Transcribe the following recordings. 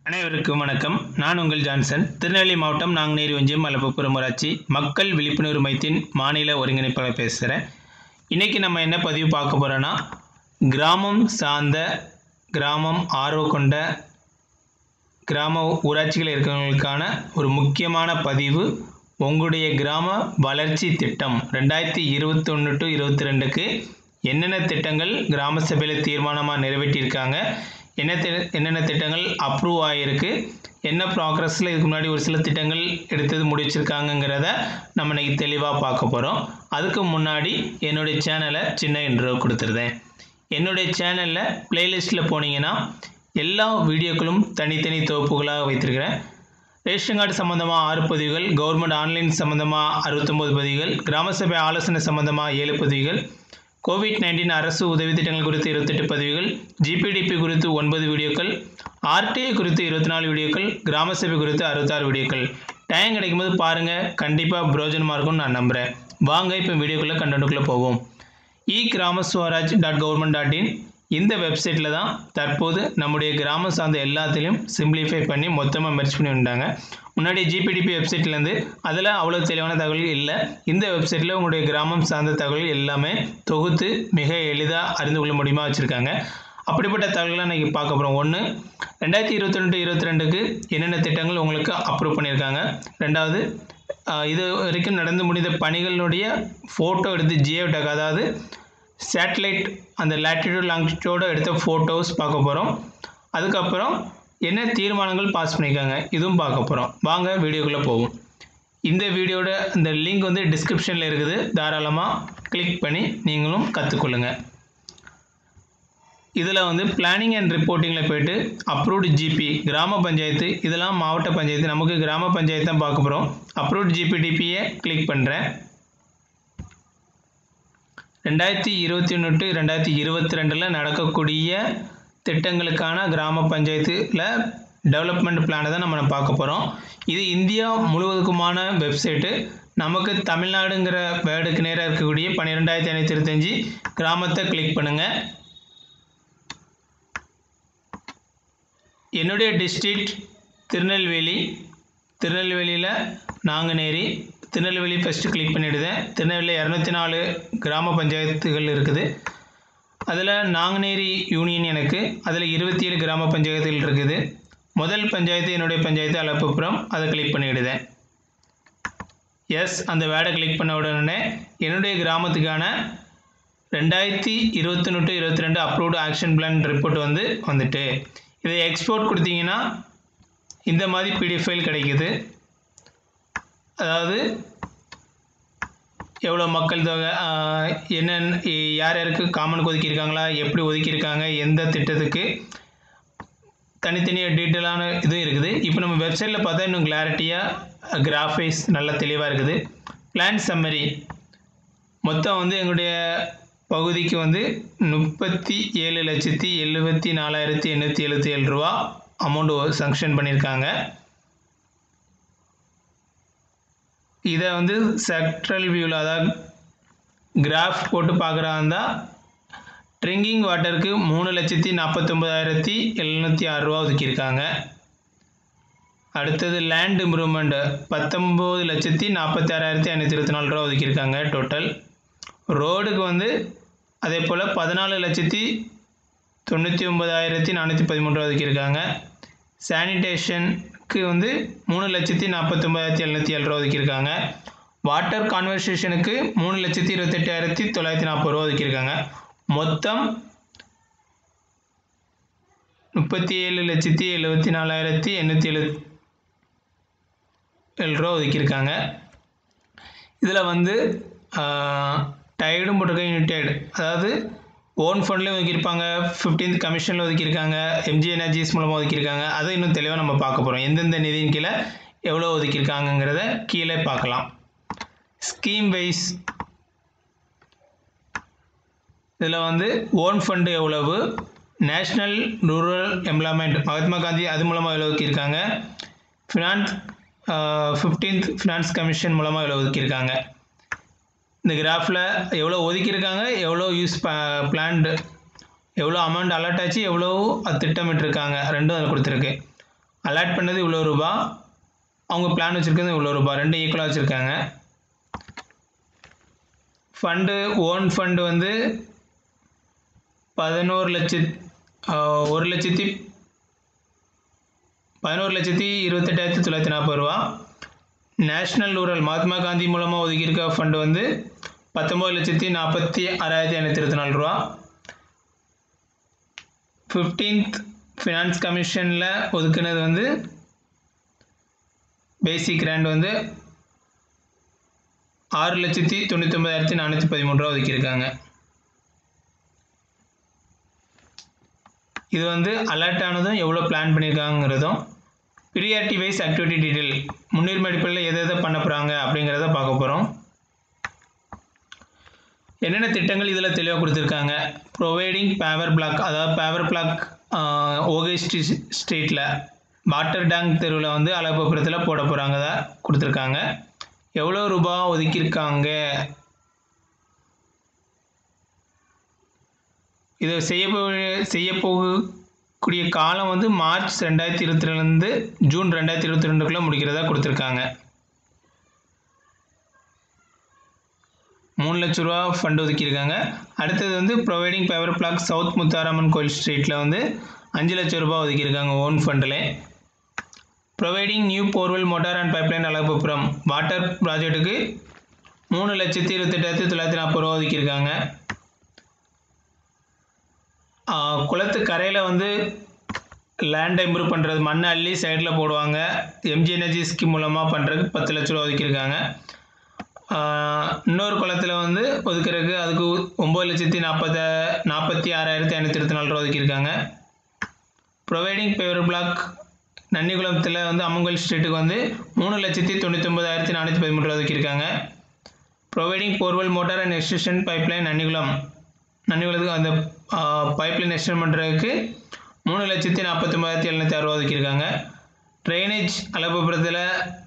அனைவருக்கும் வணக்கம் நான் உங்கள் ஜான்சன் திருநெல்வேலி மாவட்டம் நாங்குநேரி ஒன்றியம் மலப்புப்புறம் ஊராட்சி மக்கள் விழிப்புணர்வு மையத்தின் மாநில ஒருங்கிணைப்பாளர் பேசுகிறேன் இன்றைக்கி நம்ம என்ன பதிவு பார்க்க போகிறோன்னா கிராமம் சார்ந்த கிராமம் ஆர்வம் கொண்ட கிராம ஊராட்சிகள் இருக்கிறவங்களுக்கான ஒரு முக்கியமான பதிவு உங்களுடைய கிராம வளர்ச்சி திட்டம் ரெண்டாயிரத்தி இருபத்தொன்று டு இருபத்தி ரெண்டுக்கு என்னென்ன திட்டங்கள் கிராம சபையில் தீர்மானமாக நிறைவேற்றியிருக்காங்க என்ன தி என்னென்ன திட்டங்கள் அப்ரூவ் ஆகிருக்கு என்ன ப்ராக்ரஸில் இதுக்கு முன்னாடி ஒரு சில திட்டங்கள் எடுத்தது முடிச்சிருக்காங்கங்கிறத நம்ம இன்னைக்கு தெளிவாக பார்க்க போகிறோம் அதுக்கு முன்னாடி என்னுடைய சேனலை சின்ன இன்ட்ரோ கொடுத்துருந்தேன் என்னுடைய சேனலில் பிளேலிஸ்ட்டில் போனீங்கன்னா எல்லா வீடியோக்களும் தனித்தனி தொகுப்புகளாக வைத்திருக்கிறேன் ரேஷன் கார்டு சம்மந்தமாக ஆறு பதிவுகள் கவர்மெண்ட் ஆன்லைன் சம்மந்தமாக அறுபத்தொம்போது பதிவுகள் கிராம சபை ஆலோசனை சம்மந்தமாக ஏழு பதிவுகள் கோவிட் நைன்டீன் அரசு உதவி திட்டங்கள் குறித்து இருபத்தெட்டு பதிவுகள் ஜிபிடிபி குறித்து ஒன்பது வீடியோக்கள் ஆர்டிஐ குறித்து இருபத்தி நாலு வீடியோக்கள் கிராம சபை குறித்து அறுபத்தாறு வீடியோக்கள் டைம் கிடைக்கும்போது பாருங்கள் கண்டிப்பாக பிரோஜனமாக இருக்கும்னு நான் நம்புகிறேன் வாங்க இப்போ வீடியோக்குள்ளே கண்டென்ட்டுக்குள்ளே போவோம் e Gram Swaraj dot government dot in இந்த வெப்சைட்டில் தான் தற்போது நம்முடைய கிராமம் சார்ந்த எல்லாத்திலையும் சிம்பிளிஃபை பண்ணி மொத்தமாக மெர்ச் பண்ணி விட்டாங்க முன்னாடி ஜிபிடிபி வெப்சைட்லேருந்து அதில் அவ்வளோ தெளிவான தகவல்கள் இல்லை இந்த வெப்சைட்டில் உங்களுடைய கிராமம் சார்ந்த தகவல் எல்லாமே தொகுத்து மிக எளிதாக அறிந்து கொள்ள முடியுமா வச்சுருக்காங்க அப்படிப்பட்ட தகவல்களை இன்றைக்கி பார்க்க போகிறோம் ஒன்று ரெண்டாயிரத்தி இருபத்தொன்று இருபத்தி ரெண்டுக்கு என்னென்ன திட்டங்கள் உங்களுக்கு அப்ரூவ் பண்ணியிருக்காங்க ரெண்டாவது ஆஹ், இது வரைக்கும் நடந்து முடிந்த பணிகளுடைய ஃபோட்டோ எடுத்து ஜியோடெக் அதாவது சேட்டலைட் அந்த லேட்டிடியூட் லாங்கிடியூடோட எடுத்த ஃபோட்டோஸ் பார்க்க போகிறோம் அதுக்கப்புறம் என்ன தீர்மானங்கள் பாஸ் பண்ணியிருக்காங்க இதுவும் பார்க்க போகிறோம் வாங்க வீடியோக்குள்ளே போவோம் இந்த வீடியோட இந்த லிங்க் வந்து டிஸ்கிரிப்ஷனில் இருக்குது தாராளமாக கிளிக் பண்ணி நீங்களும் கற்றுக்கொள்ளுங்க இதில் வந்து பிளானிங் அண்ட் ரிப்போர்ட்டிங்கில் போயிட்டு அப்ரூவ்டு ஜிபி கிராம பஞ்சாயத்து இதெல்லாம் மாவட்ட பஞ்சாயத்து நமக்கு கிராம பஞ்சாயத்து தான் பார்க்க போகிறோம் அப்ரூவ்டு ஜிபிடிபியை கிளிக் பண்ணுறேன் ரெண்டாயிரத்தி இருபத்தி ஒன்று டு ரெண்டாயிரத்தி இருபத்தி ரெண்டில் நடக்கக்கூடிய திட்டங்களுக்கான கிராம பஞ்சாயத்தில் டெவலப்மெண்ட் பிளானை தான் நம்ம பார்க்க போகிறோம் இது இந்தியா முழுவதுக்குமான வெப்சைட்டு நமக்கு தமிழ்நாடுங்கிற வேர்டுக்கு நேராக இருக்கக்கூடிய பன்னிரெண்டாயிரத்தி ஐநூற்றி இருபத்தஞ்சி கிராமத்தை கிளிக் பண்ணுங்கள் என்னுடைய டிஸ்ட்ரிக்ட் திருநெல்வேலி திருநெல்வேலியில் நாங்குநேரி திருநெல்வேலி ஃபஸ்ட்டு கிளிக் பண்ணிவிடுதேன் திருநெல்வேலி இரநூத்தி நாலு கிராம பஞ்சாயத்துகள் இருக்குது அதில் நாங்குநேரி யூனியன் எனக்கு அதில் இருபத்தி ஏழு கிராம பஞ்சாயத்துகள் இருக்குது முதல் பஞ்சாயத்து என்னுடைய பஞ்சாயத்து அலப்புப்புறம் அதை கிளிக் பண்ணிவிடுதேன் எஸ் அந்த வேர்டை கிளிக் பண்ண உடனே என்னுடைய கிராமத்துக்கான ரெண்டாயிரத்தி இருபத்தொன்று டு இருபத்தி ரெண்டு அப்ரூவ்டு ஆக்ஷன் பிளான் ரிப்போர்ட் வந்து வந்துட்டு இதை எக்ஸ்போர்ட் கொடுத்தீங்கன்னா இந்த மாதிரி பிடிஎஃப் ஃபைல் கிடைக்குது அதாவது எவ்வளோ மக்கள் தொகை ஆஹ், என்னென்ன யார் யாருக்கு காமனுக்கு ஒதுக்கியிருக்காங்களா எப்படி ஒதுக்கியிருக்காங்க எந்த திட்டத்துக்கு தனித்தனியாக டீட்டெயிலான இதுவும் இருக்குது இப்போ நம்ம வெப்சைட்டில் பார்த்தா இன்னும் கிளாரிட்டியாக கிராஃபைஸ் நல்லா தெளிவாக இருக்குது பிளான் சம்மரி மொத்தம் வந்து எங்களுடைய பகுதிக்கு வந்து முப்பத்தி ஏழு லட்சத்தி எழுபத்தி நாலாயிரத்தி எண்ணூற்றி எழுபத்தி ஏழு ரூபா அமௌண்ட் சங்ஷன் பண்ணியிருக்காங்க இதை வந்து செக்ட்ரல் வியூவில் அதாவது கிராஃப் போட்டு பார்க்குறா இருந்தால் ட்ரிங்கிங் வாட்டருக்கு மூணு லட்சத்தி நாற்பத்தொம்பதாயிரத்தி எழுநூற்றி ஆறு ரூபா ஒதுக்கியிருக்காங்க அடுத்தது லேண்ட் இம்ப்ரூவ்மெண்ட் பத்தொம்போது லட்சத்தி நாற்பத்தாறாயிரத்தி ஐநூற்றி இருபத்தி நாலு ரூபா ஒதுக்கியிருக்காங்க டோட்டல் ரோடுக்கு வந்து அதே போல் பதினாலு லட்சத்தி தொண்ணூற்றி ஒம்பதாயிரத்தி நானூற்றி பதிமூணு ரூபா ஒதுக்கியிருக்காங்க சானிடேஷனுக்கு வந்து மூணு லட்சத்தி நாற்பத்தொம்பதாயிரத்தி எழுநூற்றி ஏழு ரூபா ஒதுக்கியிருக்காங்க வாட்டர் கான்வர்சேஷனுக்கு மூணு லட்சத்தி இருபத்தெட்டாயிரத்தி தொள்ளாயிரத்தி நாற்பது ரூபா ஒதுக்கியிருக்காங்க மொத்தம் முப்பத்தி ஏழு லட்சத்தி எழுபத்தி நாலாயிரத்தி எண்ணூற்றி எழு ஏழு ரூபா ஒதுக்கியிருக்காங்க இதில் வந்து டயர்டும் போட்டிருக்க யூனிடெட் அதாவது ஓன் ஃபண்ட்லேயும் ஒதுக்கியிருப்பாங்க ஃபிஃப்டீன்த் கமிஷனில் ஒதுக்கியிருக்காங்க எம்ஜி எனர்ஜிஸ் மூலமாக ஒதுக்கியிருக்காங்க அதை இன்னும் தெளிவாக நம்ம பார்க்க போகிறோம் எந்தெந்த நிதியின் கீழே எவ்வளோ ஒதுக்கியிருக்காங்கங்கிறத கீழே பார்க்கலாம் ஸ்கீம் வைஸ் இதில் வந்து ஓன் ஃபண்டு எவ்வளவு national rural employment Mahatma Gandhi அது மூலமாக எவ்வளோ ஒதுக்கியிருக்காங்க ஃபினான்ஸ் ஃபிஃப்டீன்த் ஃபினான்ஸ் கமிஷன் மூலமாக எவ்வளோ ஒதுக்கியிருக்காங்க இந்த கிராஃபில் எவ்வளோ ஒதுக்கியிருக்காங்க எவ்வளோ யூஸ் பிளான்டு எவ்வளோ அமௌண்ட் அலர்ட் ஆச்சு எவ்வளோ அது திட்டமிட்டிருக்காங்க ரெண்டும் அதில் கொடுத்துருக்கு அலாட் பண்ணது இவ்வளோ ரூபா அவங்க பிளான் வச்சுருக்கிறது இவ்வளோ ரூபா ரெண்டும் ஈக்குவலாக வச்சுருக்காங்க ஃபண்டு ஓன் ஃபண்டு வந்து பதினோரு லட்சத் ஒரு லட்சத்தி பதினோரு லட்சத்தி இருபத்தெட்டாயிரத்தி தொள்ளாயிரத்தி நாற்பது ரூபா நேஷ்னல் ரூரல் மகாத்மா காந்தி மூலமாக ஒதுக்கியிருக்க ஃபண்டு வந்து பத்தொம்பது லட்சத்தி நாற்பத்தி ஆறாயிரத்தி ஐநூற்றி இருபத்தி நாலு ரூபா ஃபிஃப்டீன்த் ஃபினான்ஸ் கமிஷனில் ஒதுக்குனது வந்து பேசிக் கிராண்ட் வந்து ஆறு லட்சத்தி தொண்ணூத்தொம்பதாயிரத்தி நானூற்றி பதிமூணு ரூபா ஒதுக்கியிருக்காங்க இது வந்து அலர்ட் ஆனதும் எவ்வளோ பிளான் பண்ணியிருக்காங்கிறதும் ப்ரியாரிட்டி வைஸ் ஆக்டிவிட்டி டீட்டெயில் முன்னுரிமை அடிப்படையில் எதை எதை பண்ண போகிறாங்க அப்படிங்கிறத பார்க்க போகிறோம் என்னென்ன திட்டங்கள் இதில் தெளிவாக கொடுத்துருக்காங்க ப்ரொவைடிங் பவர் பிளாக் அதாவது பவர் பிளாக் ஓகேஸ்டி ஸ்ட்ரீட்டில் வாட்டர் டேங்க் தெருவில் வந்து அழகப்புறத்தில் போட போகிறாங்க தான் கொடுத்துருக்காங்க எவ்வளோ ரூபா ஒதுக்கியிருக்காங்க இதை செய்ய செய்ய போகக்கூடிய காலம் வந்து மார்ச் ரெண்டாயிரத்தி இருபத்தி ரெண்டுலேருந்து ஜூன் ரெண்டாயிரத்தி இருபத்தி ரெண்டுக்குள்ளே முடிக்கிறதா கொடுத்துருக்காங்க மூணு லட்ச ரூபா ஃபண்ட் ஒதுக்கியிருக்காங்க அடுத்தது வந்து providing paver block south Mutharamman கோயில் ஸ்ட்ரீட்டில் வந்து அஞ்சு லட்ச ரூபா ஒதுக்கியிருக்காங்க ஓன் ஃபண்டில் providing new borewell motor and pipeline Alagappuram water ப்ராஜெக்ட்டுக்கு மூணு லட்சத்தி இருபத்தெட்டாயிரத்தி தொள்ளாயிரத்தி நாற்பது ரூபா ஒதுக்கியிருக்காங்க குளத்து கரையில் வந்து லேண்டை இம்ப்ரூவ் பண்ணுறது மண்ணை அள்ளி சைடில் போடுவாங்க எம்ஜி எனர்ஜி ஸ்கீம் மூலமாக பண்ணுறதுக்கு பத்து லட்ச ரூபா ஒதுக்கியிருக்காங்க இன்னொரு குளத்தில் வந்து ஒதுக்குறதுக்கு அதுக்கு ஒம்பது லட்சத்தி நாற்பத்த நாற்பத்தி ஆறாயிரத்தி ஐநூற்றி இருபத்தி நாலு ரூபா ஒதுக்கியிருக்காங்க ப்ரொவைடிங் பேவர் பிளாக் நன்னிகுளத்தில் வந்து அம்மங்கல் ஸ்ட்ரீட்டுக்கு வந்து மூணு லட்சத்தி தொண்ணூத்தொம்பதாயிரத்தி நானூற்றி பதிமூணு ரூபா ஒதுக்கியிருக்காங்க providing borewell motor and extension pipeline Nannikulam நன்னிகுளத்துக்கு அந்த பைப்லைன் எக்ஸ்டென்ட் பண்ணுறதுக்கு மூணு லட்சத்தி நாற்பத்தொம்பதாயிரத்தி எழுநூற்றி அறுபது ஒதுக்கியிருக்காங்க ட்ரைனேஜ் அளப்புறத்தில்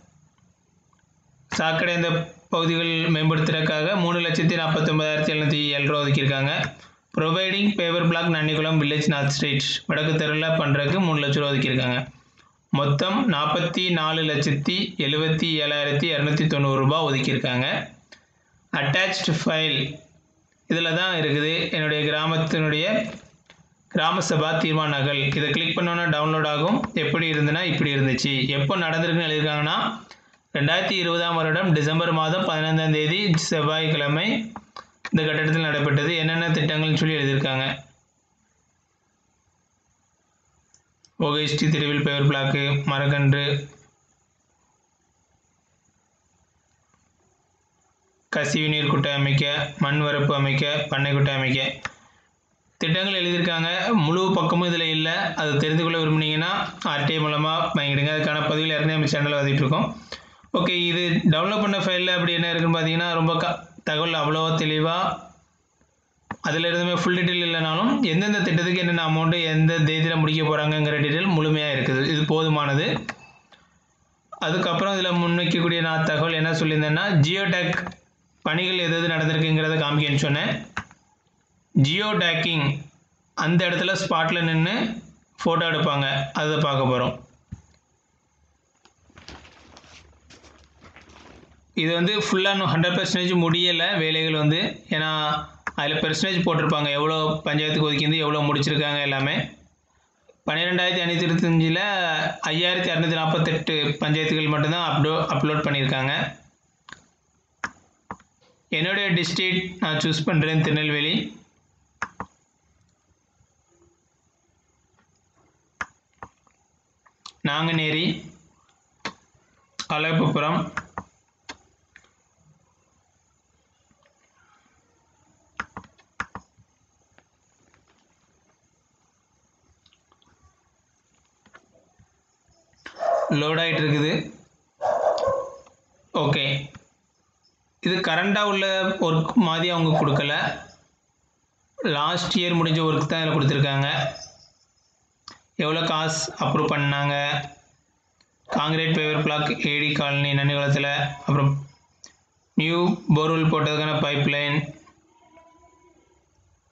சாக்கடை இந்த பகுதிகள் மேம்படுத்துறதுக்காக மூணு லட்சத்தி நாற்பத்தொம்பதாயிரத்தி எழுநூற்றி ஏழு ரூபா ஒதுக்கியிருக்காங்க providing paver block Nannikulam village north street வடக்கு தெருவில் பண்ணுறதுக்கு மூணு லட்ச ரூபா ஒதுக்கியிருக்காங்க மொத்தம் நாற்பத்தி நாலு லட்சத்தி எழுபத்தி ஏழாயிரத்தி இரநூத்தி தொண்ணூறு ரூபா ஒதுக்கியிருக்காங்க அட்டாச்டு ஃபைல் இதில் தான் இருக்குது என்னுடைய கிராமத்தினுடைய கிராம சபா தீர்மானங்கள் இதை கிளிக் பண்ணோன்னா டவுன்லோட் ஆகும் எப்படி இருந்துன்னா இப்படி இருந்துச்சு எப்போ நடந்திருக்குன்னு எழுதியிருக்காங்கன்னா ரெண்டாயிரத்தி இருபதாம் வருடம் டிசம்பர் மாதம் பதினைந்தாம் தேதி செவ்வாய்க்கிழமை இந்த கட்டடத்தில் நடைபெற்றது என்னென்ன திட்டங்கள்னு சொல்லி எழுதியிருக்காங்க ஓகேஸ்டி திருவில் பேவர் பிளாக்கு மரக்கன்று கசிவு நீர் குட்டை அமைக்க மண் வரப்பு அமைக்க பண்ணை குட்டை அமைக்க திட்டங்கள் எழுதியிருக்காங்க முழு பக்கமும் இதில் இல்லை அது தெரிந்து கொள்ள விரும்புனீங்கன்னா ஆர்டிஐ மூலமாக வாங்கிடுங்க அதுக்கான பதிவில் ஏற்கனவே நம்ம சேனலில் வந்துட்டுருக்கோம் ஓகே இது டவுன்லோட் பண்ண ஃபைலில் அப்படி என்ன இருக்குன்னு பார்த்தீங்கன்னா ரொம்ப க தகவல் அவ்வளோவா தெளிவாக அதில் எதுவுமே ஃபுல் டீட்டெயில் இல்லைனாலும் எந்தெந்த திட்டத்துக்கு என்னென்ன அமௌண்ட்டு எந்த தேதியில் முடிக்க போகிறாங்கங்கிற டீட்டெயில் முழுமையாக இருக்குது இது போதுமானது அதுக்கப்புறம் இதில் முன்வைக்கக்கூடிய நான் தகவல் என்ன சொல்லியிருந்தேன்னா ஜியோடெக் பணிகள் எது எது நடந்திருக்குங்கிறத காமிக்கன்னு சொன்னேன் ஜியோ டேக்கிங் அந்த இடத்துல ஸ்பாட்டில் நின்று ஃபோட்டோ எடுப்பாங்க அதை பார்க்க போகிறோம் இது வந்து ஃபுல்லாக இன்னும் ஹண்ட்ரட் பர்சன்டேஜ் முடியலை வேலைகள் வந்து ஏன்னா அதில் பெர்சன்டேஜ் போட்டிருப்பாங்க எவ்வளோ பஞ்சாயத்துக்கு ஒதுக்கிந்து எவ்வளோ முடிச்சிருக்காங்க எல்லாமே பன்னிரெண்டாயிரத்தி ஐநூற்றி இருபத்தஞ்சில் ஐயாயிரத்தி அறநூற்றி நாற்பத்தெட்டு பஞ்சாயத்துகள் மட்டும்தான் அப்டோ அப்லோட் பண்ணியிருக்காங்க என்னுடைய டிஸ்ட்ரிக்ட் நான் சூஸ் பண்ணுறேன் திருநெல்வேலி நாங்குநேரி அழகுப்புறம் லோட் ஆகிட்டு இருக்குது ஓகே இது கரண்டாக உள்ள ஒர்க் மாதிரி அவங்க கொடுக்கல லாஸ்ட் இயர் முடிஞ்ச ஒர்க் தான் இதில் கொடுத்துருக்காங்க எவ்வளோ காசு அப்ரூவ் பண்ணாங்க concrete paver block AD colony நன்னிகுளத்தில் அப்புறம் நியூ போர்வெல் போட்டதுக்கான pipe line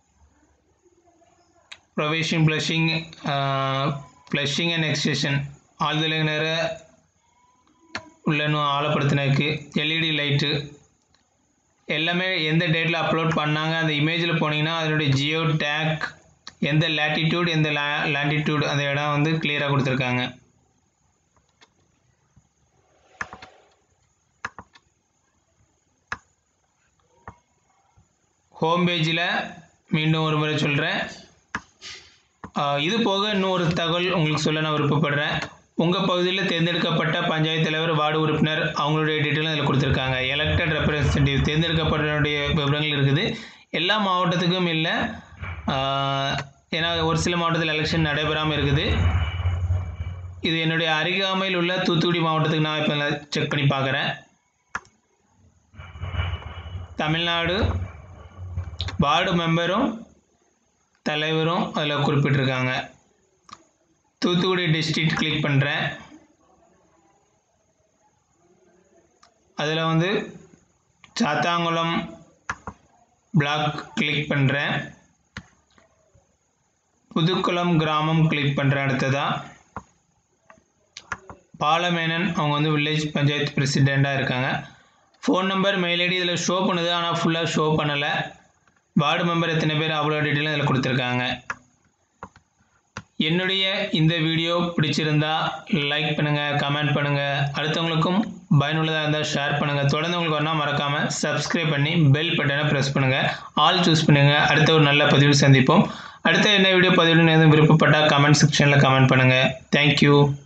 provision flushing flushing and extension ஆழ்துளை நேர உள்ள இன்னும் ஆழப்படுத்தினதுக்கு எல்இடி லைட்டு எல்லாமே எந்த டேட்டில் அப்லோட் பண்ணாங்க அந்த இமேஜில் போனீங்கன்னா அதனுடைய ஜியோ டேக் எந்த லேட்டிடியூட் எந்த லே லேண்டிடியூட் அந்த இடம் வந்து கிளியராக கொடுத்துருக்காங்க ஹோம் பேஜில் மீண்டும் ஒரு முறை சொல்கிறேன் இது போக இன்னும் ஒரு தகவல் உங்களுக்கு சொல்ல நான் விருப்பப்படுறேன் உங்கள் பகுதியில் தேர்ந்தெடுக்கப்பட்ட பஞ்சாயத்து தலைவர் வார்டு உறுப்பினர் அவங்களுடைய டீட்டெயிலும் அதில் கொடுத்துருக்காங்க எலெக்டட் ரெப்ரசன்டேட்டிவ் தேர்ந்தெடுக்கப்பட்டவருடைய விவரங்கள் இருக்குது எல்லா மாவட்டத்துக்கும் இல்லை ஏன்னா ஒரு சில மாவட்டத்தில் எலெக்ஷன் நடைபெறாமல் இருக்குது இது என்னுடைய அருகாமையில் உள்ள தூத்துக்குடி மாவட்டத்துக்கு நான் இப்போ செக் பண்ணி பார்க்குறேன் தமிழ்நாடு வார்டு மெம்பரும் தலைவரும் அதில் குறிப்பிட்டிருக்காங்க தூத்துக்குடி டிஸ்ட்ரிக்ட் கிளிக் பண்ணுறேன் அதில் வந்து சாத்தாங்குளம் பிளாக் கிளிக் பண்ணுறேன் புதுக்குளம் கிராமம் கிளிக் பண்ணுறேன் அடுத்ததாக பாலமேனன் அவங்க வந்து வில்லேஜ் பஞ்சாயத்து பிரசிடெண்ட்டாக இருக்காங்க ஃபோன் நம்பர் மெயில் ஐடி இதில் ஷோ பண்ணுது ஆனால் ஃபுல்லாக ஷோ பண்ணலை வார்டு மெம்பர் எத்தனை பேர் அவ்வளோ டீட்டெயிலும் இதில் கொடுத்துருக்காங்க என்னுடைய இந்த வீடியோ பிடிச்சிருந்தா லைக் பண்ணுங்கள் கமெண்ட் பண்ணுங்கள் அடுத்தவங்களுக்கும் பயனுள்ளதாக இருந்தால் ஷேர் பண்ணுங்கள் தொடர்ந்து உங்களுக்கு வரணும் மறக்காமல் சப்ஸ்கிரைப் பண்ணி பெல் பட்டனை ப்ரெஸ் பண்ணுங்கள் ஆல் சூஸ் பண்ணுங்கள் அடுத்த ஒரு நல்ல பதிவு சந்திப்போம் அடுத்த என்ன வீடியோ பதிவுன்னு எதுவும் விருப்பப்பட்டால் கமெண்ட் செக்ஷனில் கமெண்ட் பண்ணுங்கள் தேங்க்யூ